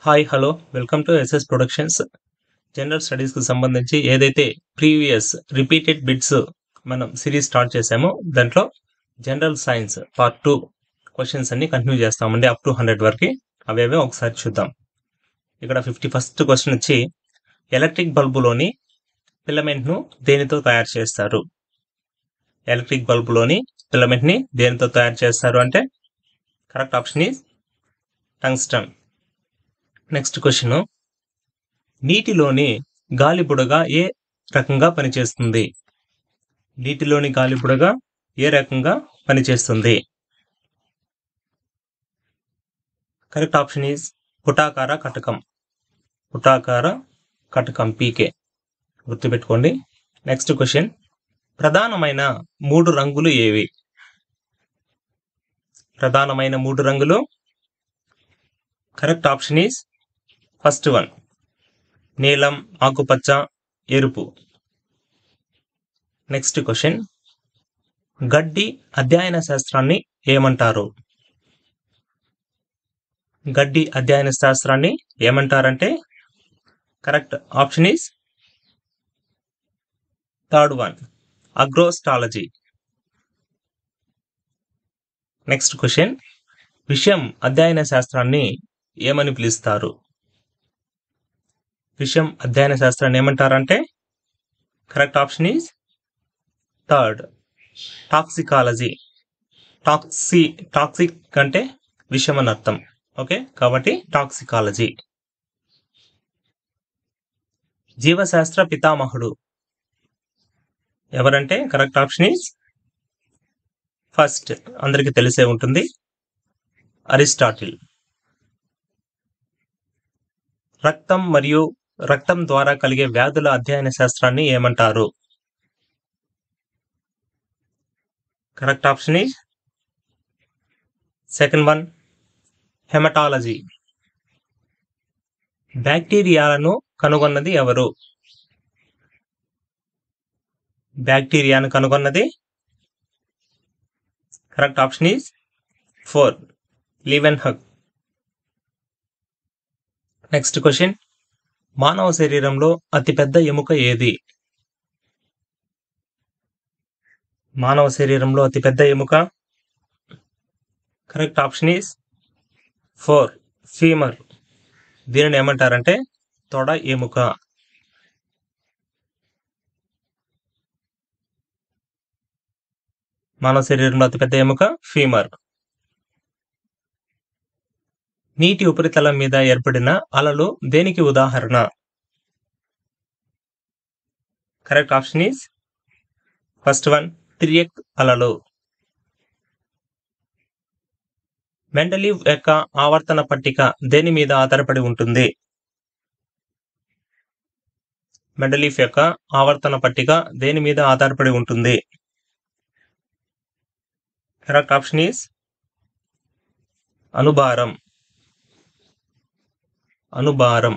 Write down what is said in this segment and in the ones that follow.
hi hello welcome to SS productions general స్టడీస్కి సంబంధించి ఏదైతే ప్రీవియస్ రిపీటెడ్ బిట్స్ మనం సిరీస్ స్టార్ట్ చేసామో దాంట్లో general science part two questions అన్ని కంటిన్యూ చేస్తామండి అప్ టు హండ్రెడ్ వరకు అవేవే ఒకసారి చూద్దాం ఇక్కడ ఫిఫ్టీ ఫస్ట్ క్వశ్చన్ వచ్చి ఎలక్ట్రిక్ బల్బులోని ఫిలమెంట్ను దేనితో తయారు చేస్తారు ఎలక్ట్రిక్ బల్బులోని ఫిలమెంట్ని దేనితో తయారు చేస్తారు అంటే correct option is tungsten next question నీటిలోని గాలి బుడగ ఏ రకంగా పనిచేస్తుంది నీటిలోని గాలి బుడగ ఏ రకంగా పనిచేస్తుంది కరెక్ట్ ఆప్షన్ ఈజ్ పుటాకార కటకం పుటాకార కటకం పీకే గుర్తుపెట్టుకోండి నెక్స్ట్ క్వశ్చన్ ప్రధానమైన మూడు రంగులు ఏవి ప్రధానమైన మూడు రంగులు correct option is first one నీలం ఆకుపచ్చ ఎరుపు నెక్స్ట్ క్వశ్చన్ గడ్డి అధ్యయన శాస్త్రాన్ని ఏమంటారు గడ్డి అధ్యయన శాస్త్రాన్ని ఏమంటారంటే correct option is third one agrostology next question విషయం అధ్యయన శాస్త్రాన్ని ఏమని పిలుస్తారు విషయం అధ్యయన శాస్త్రాన్ని ఏమంటారంటే correct option is third toxicology టాక్సి టాక్సిక్ అంటే విషయం అని అర్థం ఓకే కాబట్టి టాక్సికాలజీ జీవశాస్త్ర పితామహుడు ఎవరంటే కరెక్ట్ ఆప్షన్ ఈజ్ ఫస్ట్ అందరికీ తెలిసే ఉంటుంది అరిస్టాటిల్ రక్తం మరియు రక్తం ద్వారా కలిగే వ్యాధుల అధ్యయన శాస్త్రాన్ని ఏమంటారు correct option is second one haematology బ్యాక్టీరియాలను కనుగొన్నది ఎవరు బ్యాక్టీరియాను కనుగొన్నది correct option is four Leeuwenhoek next question మానవ శరీరంలో అతిపెద్ద ఎముక ఏది మానవ శరీరంలో అతిపెద్ద ఎముక correct option is four femur దీనిని ఏమంటారంటే తొడ ఎముక మానవ శరీరంలో అతిపెద్ద ఎముక ఫీమర్ నీటి ఉపరితలం మీద ఏర్పడిన అలలు దేనికి ఉదాహరణ correct option is first one త్రియక్ అలలు మెండలీవ్ యొక్క ఆవర్తన పట్టిక దేని మీద ఆధారపడి ఉంటుంది మెండలీఫ్ యొక్క ఆవర్తన పట్టిక దేని మీద ఆధారపడి ఉంటుంది కరెక్ట్ ఆప్షన్ ఈజ్ అనుభారం అనుభారం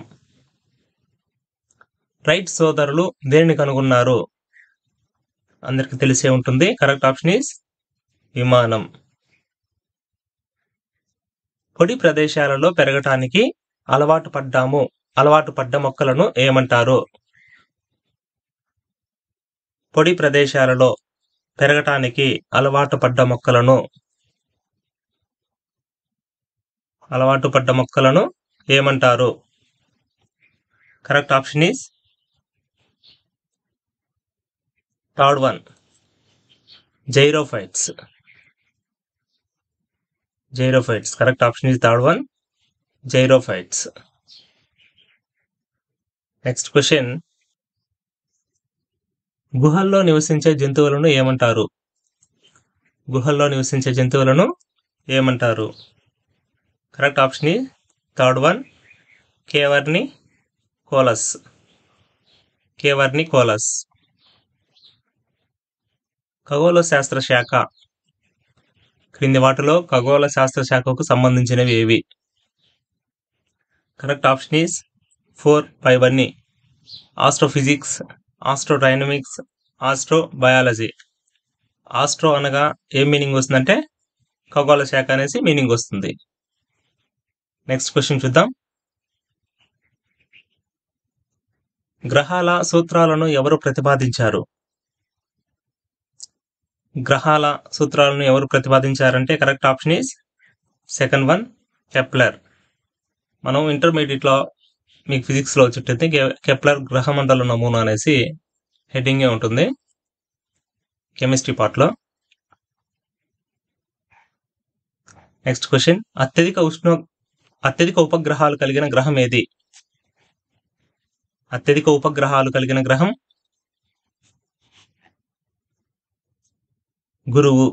రైట్ సోదరులు దేనిని కనుగొన్నారు అందరికి తెలిసే ఉంటుంది కరెక్ట్ ఆప్షన్ ఈజ్ విమానం పొడి ప్రదేశాలలో పెరగటానికి అలవాటు పడ్డాము అలవాటు పడ్డ మొక్కలను ఏమంటారు పొడి ప్రదేశాలలో పెరగటానికి అలవాటు పడ్డ మొక్కలను అలవాటు పడ్డ మొక్కలను ఏమంటారు correct option is third one xerophytes xerophytes correct option is third one xerophytes next question గుహల్లో నివసించే జంతువులను ఏమంటారు గుహల్లో నివసించే జంతువులను ఏమంటారు correct option is third one cavernicolous cavernicolous ఖగోళ శాస్త్ర శాఖ క్రింది వాటిలో ఖగోళ శాస్త్ర శాఖకు సంబంధించినవి ఏవి correct option is four by వన్ని astrophysics astrodynamics astro biology astro అనగా ఏం మీనింగ్ వస్తుందంటే ఖగోళ శాఖ అనేసి మీనింగ్ వస్తుంది నెక్స్ట్ క్వశ్చన్ చూద్దాం గ్రహాల సూత్రాలను ఎవరు ప్రతిపాదించారు గ్రహాల సూత్రాలను ఎవరు ప్రతిపాదించారంటే correct option is second one Kepler మనం ఇంటర్మీడియట్ లో మీకు ఫిజిక్స్ లో వచ్చేటైతే కెప్లర్ గ్రహమండల నమూనా అనేసి హెడ్డింగే ఉంటుంది కెమిస్ట్రీ పార్ట్ లో నెక్స్ట్ క్వశ్చన్ అత్యధిక ఉష్ణ అత్యధిక ఉపగ్రహాలు కలిగిన గ్రహం ఏది అత్యధిక ఉపగ్రహాలు కలిగిన గ్రహం గురువు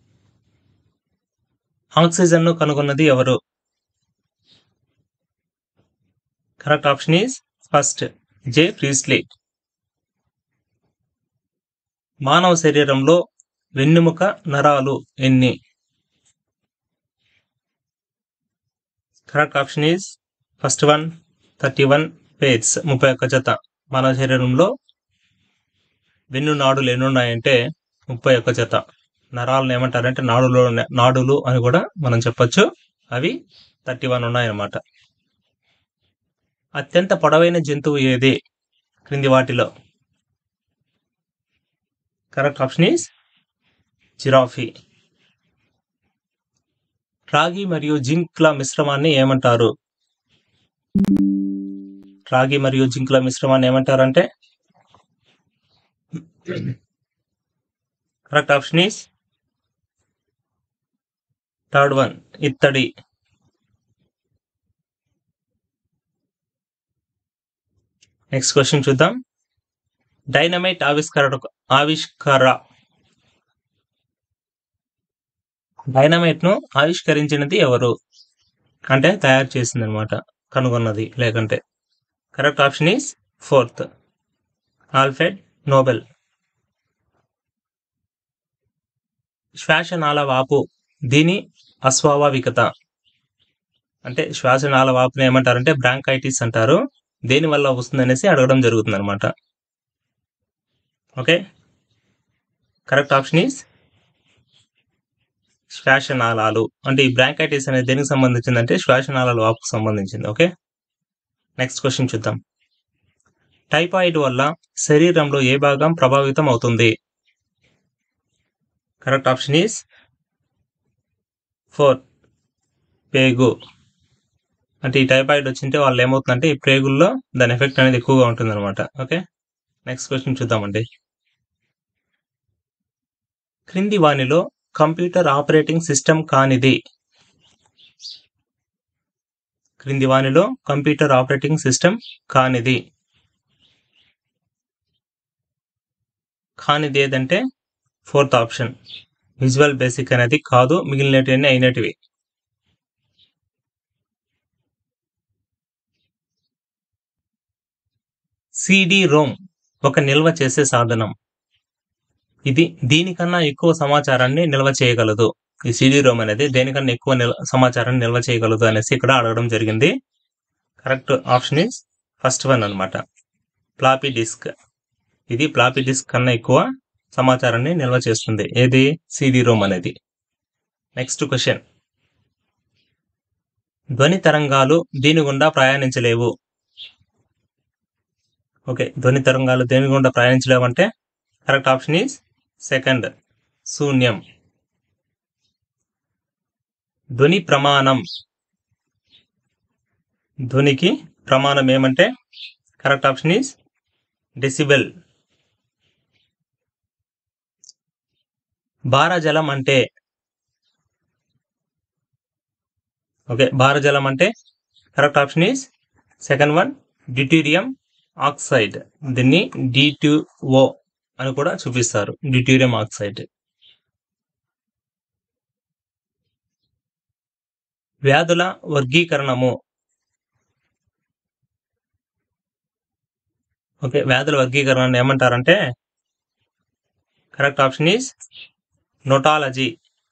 ఆక్సిజన్ ను కనుగొన్నది ఎవరు correct option is first J Priestley మానవ శరీరంలో వెన్నెముక నరాలు ఎన్ని correct option is first one thirty one pairs ముప్పై ఒక్క జత మానవ శరీరంలో వెన్ను నాడులు ఎన్ని ఉన్నాయంటే ముప్పై ఒక్క జత నరాలను ఏమంటారంటే నాడులు నాడులు అని కూడా మనం చెప్పొచ్చు అవి థర్టీ వన్ ఉన్నాయన్నమాట అత్యంత పొడవైన జంతువు ఏది క్రింది వాటిలో కరెక్ట్ ఆప్షన్ ఈస్ జిరాఫీ రాగి మరియు జింక్ల మిశ్రమాన్ని ఏమంటారు రాగి మరియు జింక్ల మిశ్రమాన్ని ఏమంటారంటే correct option is third one ఇత్తడి నెక్స్ట్ క్వశ్చన్ చూద్దాం డైనమైట్ ఆవిష్కరణ ఆవిష్కర డైనమైట్ ను ఆవిష్కరించినది ఎవరు అంటే తయారు చేసింది అనమాట కనుగొన్నది లేకంటే correct option is fourth Alfred Nobel శ్వాసనాళ వాపు దీని అస్వాభావికత అంటే శ్వాసనాళ వాపుని ఏమంటారంటే బ్రాంకైటిస్ అంటారు దేని వల్ల వస్తుంది అనేసి అడగడం జరుగుతుంది అనమాట ఓకే కరెక్ట్ ఆప్షన్ ఈస్ శ్వాసనాళాలు అంటే ఈ బ్రాంకైటిస్ అనేది దేనికి సంబంధించిందంటే శ్వాసనాళాల వాపుకు సంబంధించింది ఓకే నెక్స్ట్ క్వశ్చన్ చూద్దాం టైఫాయిడ్ వల్ల శరీరంలో ఏ భాగం ప్రభావితం అవుతుంది కరెక్ట్ ఆప్షన్ ఈస్ ఫోర్ పేగు అంటే ఈ టైఫాయిడ్ వచ్చింటే వాళ్ళు ఏమవుతుందంటే ఈ ప్రేగుల్లో దాని ఎఫెక్ట్ అనేది ఎక్కువగా ఉంటుంది అనమాట ఓకే నెక్స్ట్ క్వశ్చన్ చూద్దామండి క్రింది వానిలో కంప్యూటర్ ఆపరేటింగ్ సిస్టమ్ కానిది క్రింది వానిలో కంప్యూటర్ ఆపరేటింగ్ సిస్టమ్ కానిది కానిది ఏదంటే ఫోర్త్ ఆప్షన్ విజువల్ బేసిక్ అనేది కాదు మిగిలినటివన్నీ అయినటివి సిడి రోమ్ ఒక నిల్వ చేసే సాధనం ఇది దీనికన్నా ఎక్కువ సమాచారాన్ని నిల్వ చేయగలదు ఈ సిడి రోమ్ అనేది దేనికన్నా ఎక్కువ నిల్ సమాచారాన్ని నిల్వ చేయగలదు అనేసి ఇక్కడ అడగడం జరిగింది correct option is first one అనమాట ఫ్లాపీ డిస్క్ ఇది ఫ్లాపీ డిస్క్ కన్నా ఎక్కువ సమాచారాన్ని నిల్వ చేస్తుంది ఏది సిడి రోమ్ అనేది నెక్స్ట్ క్వశ్చన్ ధ్వని తరంగాలు దీని గుండా ప్రయాణించలేవు ఓకే ధ్వని తరంగాలు దేని గుండా ప్రయాణించలేవంటే కరెక్ట్ ఆప్షన్ ఈస్ సెకండ్ శూన్యం ధ్వని ప్రమాణం ధ్వనికి ప్రమాణం ఏమంటే కరెక్ట్ ఆప్షన్ ఈస్ డెసిబెల్ భారజలం అంటే ఓకే భారజలం అంటే correct option is second one deuterium oxide దీన్ని డి ఓ అని కూడా చూపిస్తారు డ్యూటీరియం ఆక్సైడ్ వ్యాధుల వర్గీకరణము ఓకే వ్యాధుల వర్గీకరణ ఏమంటారంటే correct option is nosology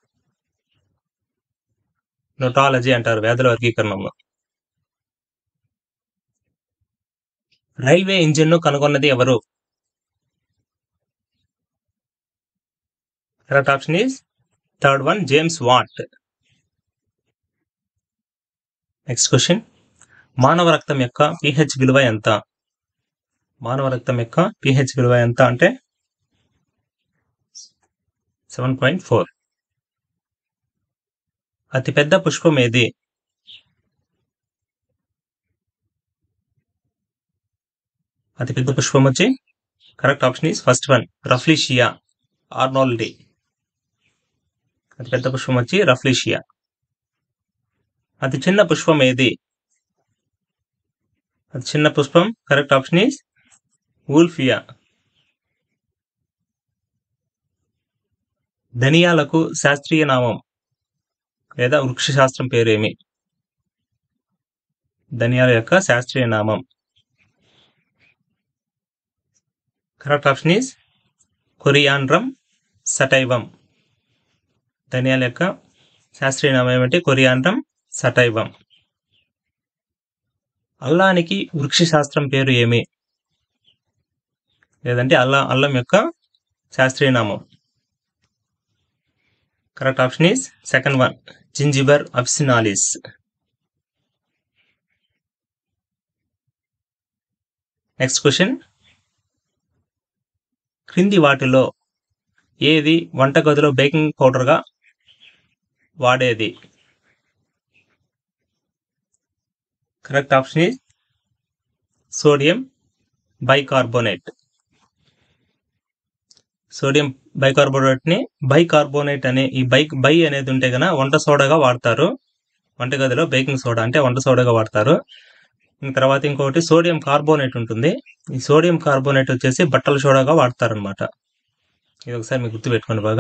nosology అంటారు వ్యాధుల వర్గీకరణము రైల్వే ఇంజిన్ ను కనుగొన్నది ఎవరు correct option is third one James Watt next question మానవ రక్తం యొక్క పిహెచ్ విలువ ఎంత మానవ రక్తం యొక్క pH విలువ ఎంత అంటే సెవెన్ పాయింట్ ఫోర్ అతిపెద్ద పుష్పం ఏది అతిపెద్ద పుష్పం వచ్చి correct option is first one Rafflesia arnoldii అతిపెద్ద పుష్పం వచ్చి రఫ్లిషియా అతి చిన్న పుష్పం ఏది అతి చిన్న పుష్పం కరెక్ట్ ఆప్షన్ ఈస్ వూల్ఫియా ధనియాలకు శాస్త్రీయ నామం లేదా వృక్ష శాస్త్రం పేరేమి ధనియాల యొక్క శాస్త్రీయ నామం correct option is Coriandrum sativum ధనియాల యొక్క శాస్త్రీయ నామం ఏమిటి కొరియాండ్రమ్ సటైవం అల్లానికి వృక్ష శాస్త్రం పేరు ఏమి లేదంటే అల్లా అల్లం యొక్క శాస్త్రీయ నామం correct option is second one Zingiber officinale next question క్రింది వాటిలో ఏది వంటగదిలో బేకింగ్ పౌడర్గా వాడేది correct option is sodium bicarbonate sodium bicarbonate ని బైకార్బోనేట్ అనే ఈ బైక్ బై అనేది ఉంటే గన వంట సోడాగా వాడతారు వంటగదిలో బేకింగ్ సోడా అంటే వంట సోడాగా వాడతారు ఇంక తర్వాత ఇంకొకటి సోడియం కార్బోనేట్ ఉంటుంది ఈ సోడియం కార్బోనేట్ వచ్చేసి బట్టల సోడాగా వాడతారు అనమాట ఇది ఒకసారి మీకు గుర్తుపెట్టుకోండి బాగా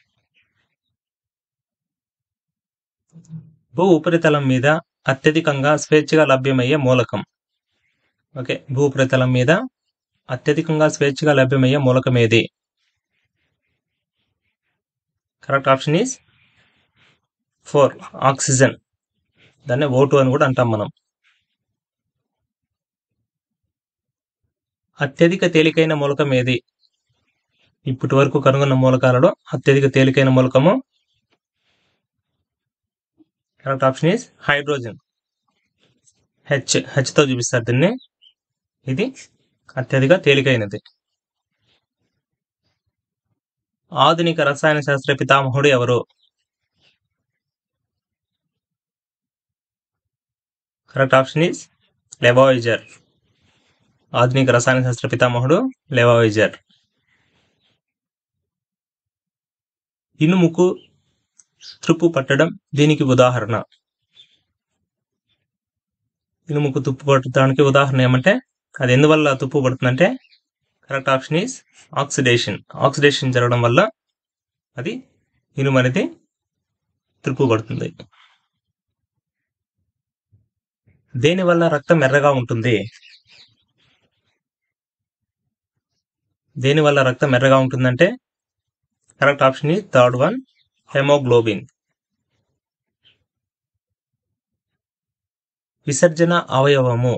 భూ ఉపరితలం మీద అత్యధికంగా స్వేచ్ఛగా లభ్యమయ్యే మూలకం ఓకే భూ ఉపరితలం మీద అత్యధికంగా స్వేచ్ఛగా లభ్యమయ్యే మూలకం ఏది correct option is four oxygen దాన్ని ఓటు అని కూడా అంటాం మనం అత్యధిక తేలికైన మూలకం ఏది ఇప్పటి వరకు కనుగొన్న మూలకాలలో అత్యధిక తేలికైన మూలకము correct option is hydrogen H హెచ్తో చూపిస్తారు దీన్ని ఇది అత్యధిక తేలికైనది ఆధునిక రసాయన శాస్త్ర పితామహుడు ఎవరు కరెక్ట్ ఆప్షన్ ఈస్ లెబాయిజర్ ఆధునిక రసాయన శాస్త్ర పితామహుడు లెబాయిజర్ ఇనుముకు తుప్పు పట్టడం దీనికి ఉదాహరణ ఇనుముకు తుప్పు పట్టడానికి ఉదాహరణ ఏమంటే అది ఎందువల్ల తుప్పు పడుతుందంటే correct option is oxidation oxidation జరగడం వల్ల అది ఇనుము అనేది తుప్పు పడుతుంది దేని వల్ల రక్తం ఎర్రగా ఉంటుంది దేని వల్ల రక్తం ఎర్రగా ఉంటుందంటే correct option is third one haemoglobin విసర్జన అవయవము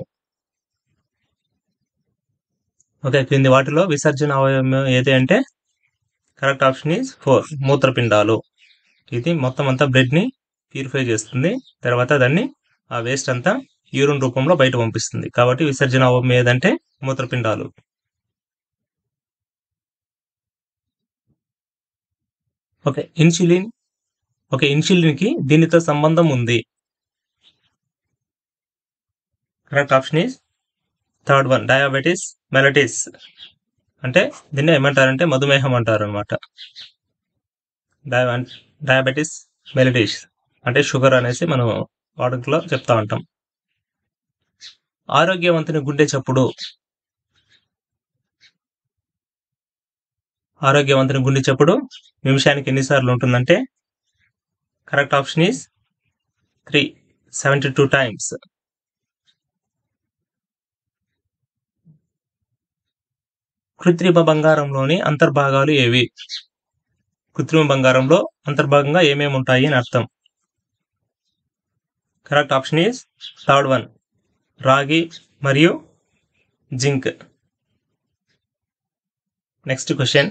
ఓకే క్రింది వాటిలో విసర్జన అవయవం ఏది అంటే కరెక్ట్ ఆప్షన్ ఈజ్ ఫోర్ మూత్రపిండాలు ఇది మొత్తం అంతా బ్లడ్ ని ప్యూరిఫై చేస్తుంది తర్వాత దాన్ని ఆ వేస్ట్ అంతా యూరిన్ రూపంలో బయట పంపిస్తుంది కాబట్టి విసర్జన అవయవం ఏదంటే మూత్రపిండాలు ఓకే ఇన్సులిన్ ఓకే ఇన్సులిన్ కి దీనితో సంబంధం ఉంది correct option is third one diabetes mellitus అంటే దీన్ని ఏమంటారంటే మధుమేహం అంటారు అనమాట డయాబెటీస్ మెలటిస్ అంటే షుగర్ అనేసి మనం వాడుకలో చెప్తా ఉంటాం ఆరోగ్యవంతుని గుండె చప్పుడు ఆరోగ్యవంతుని గుండె చప్పుడు నిమిషానికి ఎన్నిసార్లు ఉంటుందంటే correct option is three seventy two times కృత్రిమ బంగారంలోని అంతర్భాగాలు ఏవి కృత్రిమ బంగారంలో అంతర్భాగంగా ఏమేమి ఉంటాయి అని అర్థం correct option is third one రాగి మరియు జింక్ నెక్స్ట్ క్వశ్చన్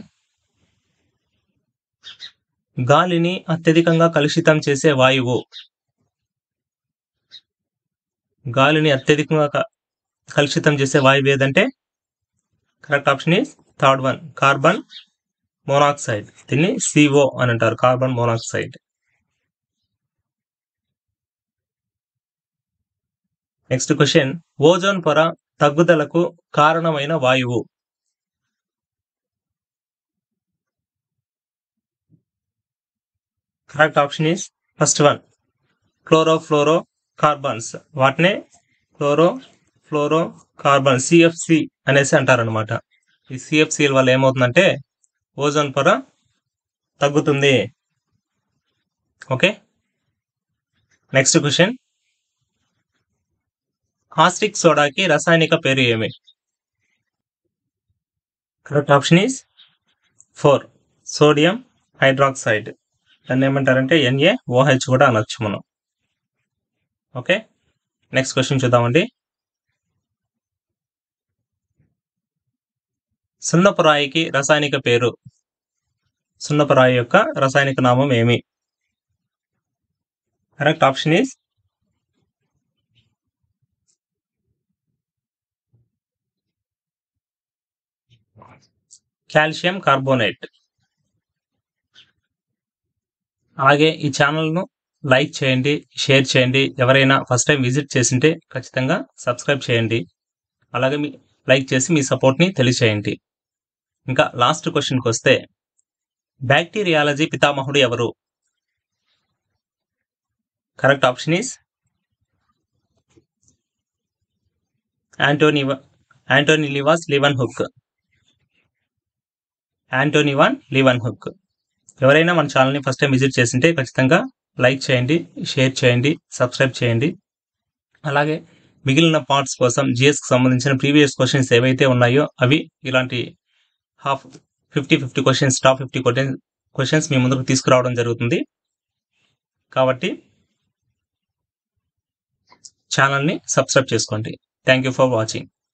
గాలిని అత్యధికంగా కలుషితం చేసే వాయువు గాలిని అత్యధికంగా క- కలుషితం చేసే వాయువు ఏదంటే correct option is third one carbon monoxide దీన్ని సిఓ అని అంటారు carbon monoxide next question ozone పొర తగ్గుదలకు కారణమైన వాయువు correct option is first one chlorofluorocarbons వాటినే క్లోరో ఫ్లోరో కార్బన్ సిఎఫ్సి అనేసి అంటారనమాట ఈ సిఎఫ్సి వల్ల ఏమవుతుందంటే ఓజోన్ పొర తగ్గుతుంది ఓకే నెక్స్ట్ క్వశ్చన్ కాస్టిక్ సోడాకి రసాయనిక పేరు ఏమి correct option is four sodium hydroxide దాన్ని ఏమంటారంటే ఎన్ఏ ఓహెచ్ కూడా అనొచ్చు మనం ఓకే నెక్స్ట్ క్వశ్చన్ చూద్దామండి సున్నపురాయికి రసాయనిక పేరు సున్నపురాయి యొక్క రసాయనిక నామం ఏమి correct option is calcium carbonate అలాగే ఈ ఛానల్ను లైక్ చేయండి షేర్ చేయండి ఎవరైనా ఫస్ట్ టైం విజిట్ చేసింటే ఖచ్చితంగా సబ్స్క్రైబ్ చేయండి అలాగే మీ లైక్ చేసి మీ సపోర్ట్ని తెలియచేయండి ఇంకా లాస్ట్ క్వశ్చన్కి వస్తే బ్యాక్టీరియాలజీ పితామహుడు ఎవరు correct option is Antony Antony లివాస్ Leeuwenhoek Antony van Leeuwenhoek ఎవరైనా మన ఛానల్ని ఫస్ట్ టైం విజిట్ చేసింటే ఖచ్చితంగా లైక్ చేయండి షేర్ చేయండి సబ్స్క్రైబ్ చేయండి అలాగే మిగిలిన పార్ట్స్ కోసం జిఎస్కి సంబంధించిన ప్రీవియస్ క్వశ్చన్స్ ఏవైతే ఉన్నాయో అవి ఇలాంటి half fifty fifty questions top fifty questions మీ ముందుకు తీసుకురావడం జరుగుతుంది కాబట్టి ఛానల్ని సబ్స్క్రైబ్ చేసుకోండి థ్యాంక్ యూ ఫర్ వాచింగ్